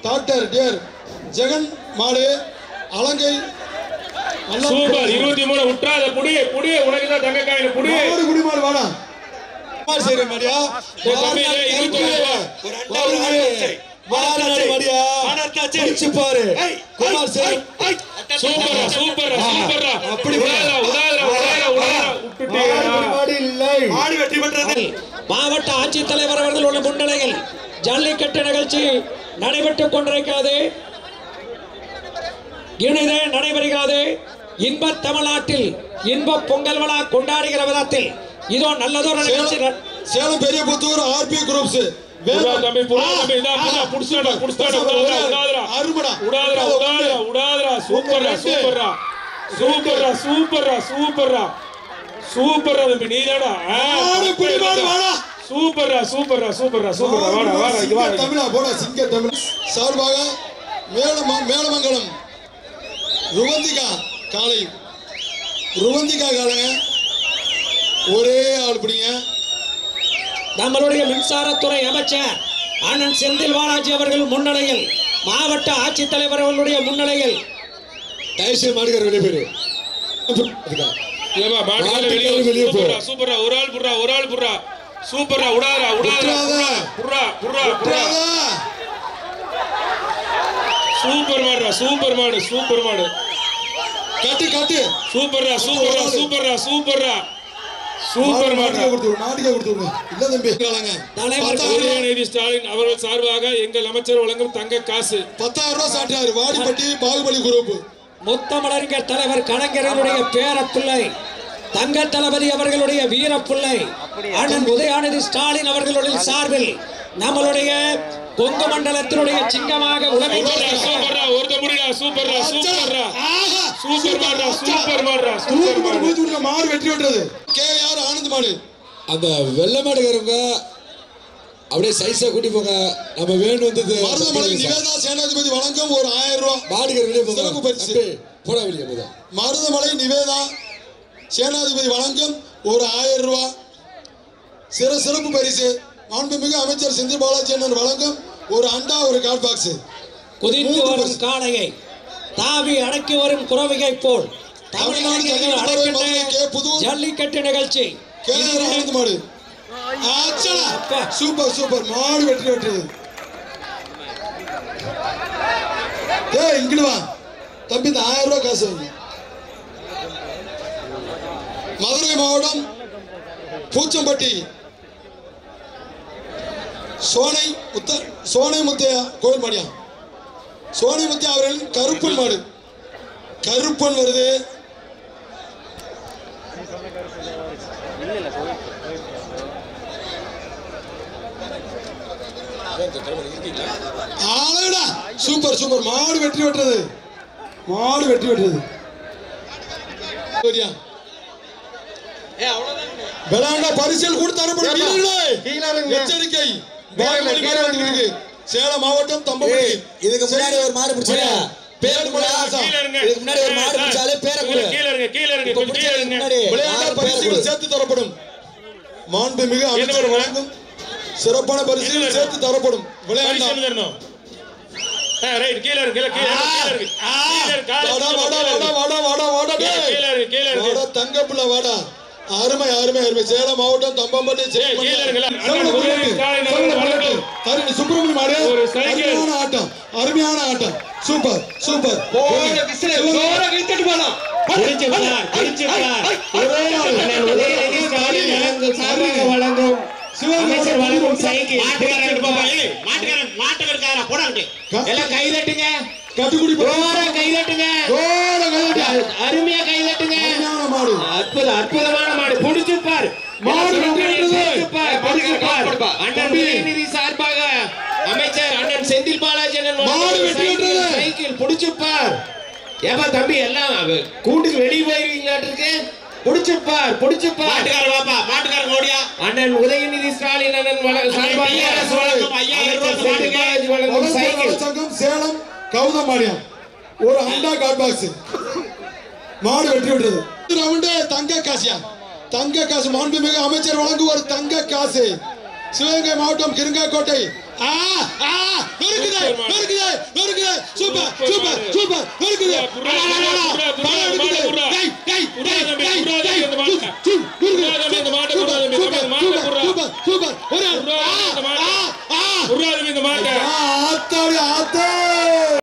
Doctor dear Jagan மாடு அலங்கை நல்லா super இருபத்தி மூணு விட்டுறாத புடி புடி உனக்கு தான் தங்க காயின் புடி மாடு குடிமாடு வாடா குமார் சரி மாடியா ஏய் தம்பி, ஏய், இருபத்தி ஒண்ணு ரூபா. மாடியா பிடிச்சு பாரு குமார் சரி சூப்பரா சூப்பரா சூப்பரா அப்படி உடாதா உடாதா உடாதா உடாதா விட்டுட்டீங்களா மாடு இல்லை மாடு வெற்றி பெற்றது மாவட்ட ஆட்சித்தலைவர் அவர்கள் உள்ள முன்னிலையில் ஜல்லிக்கட்டு நிகழ்ச்சி நடைபெற்றுக் கொண்டிருக்கிறது இனிதே நடைபெறுகிறது இன்ப தமிழ்நாட்டில் இன்ப பொங்கல் விழா கொண்டாடுகிற விதத்தில் இதோ நல்லதொரு நிகழ்ச்சி ந- சேலம் பெரிய புத்தூர் ஆர்பி குரூப்ஸ் புறா தம்பி புறா தம்பி இதா புறா புடிச்சாடா புடிச்சாடா உடாதா உடாதா அருமடா உடாதரா உடாதரா உடாதரா சூப்பர்ரா சூப்பர்ரா சூப்பர்ரா சூப்பர்ரா சூப்பர்ரா சூப்பர்ரா தம்பி நீதாடா ஆ, மாடு புடி மாடு வாடா சூப்பர்ரா சூப்பர்ரா சூப்பர்ரா சூப்பர்ரா வாடா வாடா இங்க சிங்க வாடா தமிழா போடா சிங்க தமிழ் சார்பாக மேலம மேலமங்கலம் ருவந்திகா காலை ருவந்திகா காலைங்க ஒரே ஆள் பிடிங்க நம்மளுடைய மின்சாரத்துறை அமைச்சர் அண்ணன் செந்தில் பாலாஜி அவர்கள் முன்னிலையில் மாவட்ட ஆட்சித்தலைவர் அவர்களுடைய முன்னிலையில் தயவுசெய்து மாடுகார் வெளியே போயிரு ஏமா மாட்டுக்கார வெளிய மாட்டுக்கார வெளிய போ. சூப்பர்ரா சூப்பர்ரா ஒரு ஆள் புறா ஒரு ஆள் புறா சூப்பர்ரா உடாதரா உடாதரா விட்டுறாத. புறா புறா புறா விட்டுறாதா? சூப்பர் மாடுடா சூப்பர் மாடு சூப்பர் மாடு கட்டு கட்டு சூப்பர்ரா சூப்பர்ரா சூப்பர்ரா சூப்பர்ரா சூப்பர் மாட்டுக்கே மாடு கொடுத்து மாட்டுக்கே கொடுத்துருங்க இல்ல தம்பி காலங்க தலைவர் பத்தாயிரம் உதயநிதி ஸ்டாலின் அவர்கள் சார்பாக எங்கள் அமைச்சர் வழங்கும் தங்க காசு பத்தாயிரம் ரூபாய் சாட்டினாரு வாடிப்பட்டி பாகுபலி குரூப் முத்தமிழறிஞர் தலைவர் கலைஞர்களுடைய பேரப்பிள்ளை தங்க தளபதி அவர்களுடைய வீரப்பிள்ளை அண்ணன் உதயாநிதி ஸ்டாலின் அவர்களுடைய சார்பில் நம்மளுடைய கொங்கு மண்டலத்தினுடைய சிங்கமாக உலகை சூப்பர்ரா சூப்பர்ரா ஒருத்த முடியா சூப்பர்ரா சூப்பர்ரா ஆஹா சூப்பர் மாடுடா சூப்பர் மாடுடா தூக்கு சூப்பர் மாடு மாடு பூச்சி விடுங்க மாடு வெற்றி விட்டுறது கே யார் ஆனந்த் மாடு அந்த வெள்ளை மாடுகாரங்க அப்படியே சைஸா கூட்டி போங்க நம்ம வேணும் வந்தது மருதமலை நிவேதா சேனாதிபதி வழங்கும் ஒரு ஆயிரம் ரூபாய் மாடுகார வெளியே போங்க சிறப்பு பரிசு. தம்பி, போடா வெளியே போதா மருதமலை நிவேதா சேனாதிபதி வழங்கும் ஒரு ஆயிரம் ரூபாய் சிற சிறப்பு பரிசு மாண்புமிகு அமைச்சர் செந்தில் பாலாஜி அண்ணன் வழங்கும் ஒரு அண்டா ஒரு கார்ட் பாக்ஸ் குதித்து வரும் காளையை தாவி அடக்கி வரும் குறவையை போல் தமிழ்நாடு தமிழ்நாடு மதுரை, கே. புதூர். ஜல்லிக்கட்டு நிகழ்ச்சி கே ஆர் ஆனந்த் மாடு ஆச்சடா. அப்பா. சூப்பர் சூப்பர் மாடு வெற்றி வெட்டுறது ஏய் இங்கிட்டு வா தம்பி இந்த ஆயிரம் ரூபாய் காசு வாங்க மதுரை மாவட்டம் பூச்சம்பட்டி சோனை முத்த சோனை முத்தையா கோயில் மாடியா சோனை முத்தையா அவர்கள் கருப்பன் மாடு கருப்பன் வருது ஆளடா சூப்பர் சூப்பர் மாடு வெற்றி வெட்டுறது மாடு வெற்றி வெட்டுறது சரியா விளையாண்ட பரிசில் கூட தரப்படும் வீரர்களே எச்சரிக்கை பாகுபலி மாடு வந்துருக்கு. சேலம் மாவட்டம் தம்பப்பட்டி இதுக்கு முன்னாடி ஒரு மாடு பிடிச்சாங்க பேர் கூட ஆசா கீழ இருங்க. இதுக்கு முன்னாடி ஒரு மாடு பிடிச்சாலே பேரை கூட கீழ இருங்க கீழ இருங்க இப்ப கொஞ்சம் கீழ பிடிச்சதுக்கு இருங்க முன்னாடி விளையாண்ட நாலு பேரை பரிசுகள் கொடு. சேர்த்து தரப்படும் மாண்புமிகு அமைச்சர் வருங்க? வழங்கும் சிறப்பான பரிசுகள் வருங்க? சேர்த்து தரப்படும் பரிசு விளையாண்டா என்ன தரணும் ஆ, ரைட் கீழ இருக்கு கீழ கீழ இருக்கு, கீழ இருக்கு கீழ இருக்கு காலை வாடா சுத்தமா வாடா கீழ வாடா இருக்கு. வாடா வாடா வாடா கீழ டேய். கீழ இருக்கு கீழ இருக்கு வாடா தங்க பிள்ளை வாடா அருமை அருமை அருமை சேலம் மாவட்டம் தம்பம்பட்டி ஏய், கீழ இருக்குல்ல? அண்ணா, உதயநிதி ஸ்டாலின் அவர்கள் வழங்கும் தரணி சுப்பிரமணியம் மாடு ஒரு சைக்கிள். அருமையான ஆட்டம் அருமையான ஆட்டம் சூப்பர் சூப்பர் பிடிச்சு பார், பிடிச்சு பார். அண்ணன் உதயநிதி ஸ்டாலின் வழங்கும் சார்பாக வழங்கும் அமைச்சர் வழங்கும் சைக்கிள் எல்லாம் கை தட்டுங்க கட்டுக்குடி ஜோரா கை தட்டுங்க ஜோர கைதட்டி அருமையா கை தட்டுங்க அருமையான மாடு அற்புதம் அற்புதமான மாடு புடிச்சு பார் மாடு வெற்றி பெற்றது. புடிச்சு பார், புடிச்சு பார். அண்ணன் உதயநிதி சார்பாக அமைச்சர் அண்ணன் செந்தில் பாலாஜி அண்ணன் மாடு வழங்கும் வெற்றி சைக்கிள், பெற்றது. சைக்கிள் புடிச்சு பார் ஏப்பா தம்பி எல்லாம் அவ- கூண்டுக்கு வெளியே போயிருவீங்களாட்டு இருக்கு புடிச்சு பார் புடிச்சு பார் அண்ணன் உதயநிதி ஸ்டாலின் அண்ணன் வழ- சார்பாக அமைச்சர் செந்தில் பாலாஜி வழங்கும் சைக்கிள் வளர்ச்சி சங்கம் சேலம் கௌதம் மாடியம் ஒரு அண்டா காட் பாக்ஸ் மாடு வெற்றி விட்டது ரவுண்டு தங்க காசியா தங்க காசு மாண்புமிகு அமைச்சர் வழங்கும் ஒரு தங்க காசு சிவகங்கை மாவட்டம் கிருங்காக்கோட்டை ஆ ஆ நொறுக்குது நொறுக்குது நொறுக்குது சூப்பர் சூப்பர் சூப்பர் நொறுக்குது புறா, அடா, அடா, அடா. புறா, புறா, படம் புறா, எடுக்குது. புறா. டேய், டேய், புறா டேய், தம்பி, டேய், புறா டேய். தம்பி, இந்த மாட்டை. சூப், சூப், நொறுக்குது. புறா தம்பி, இந்த மாட்டை, சூப்பர், புறா தம்பி, சூப்பர், இந்த மாட்டை, சூப்பர், புறா. Super, super. ஒரு புறா ஆ, தம்பி, இந்த மாட்டை. ஆ, ஆ. புறா தம்பி இந்த மாட்டை ஆ, ஆத்தாடி, ஆத்தா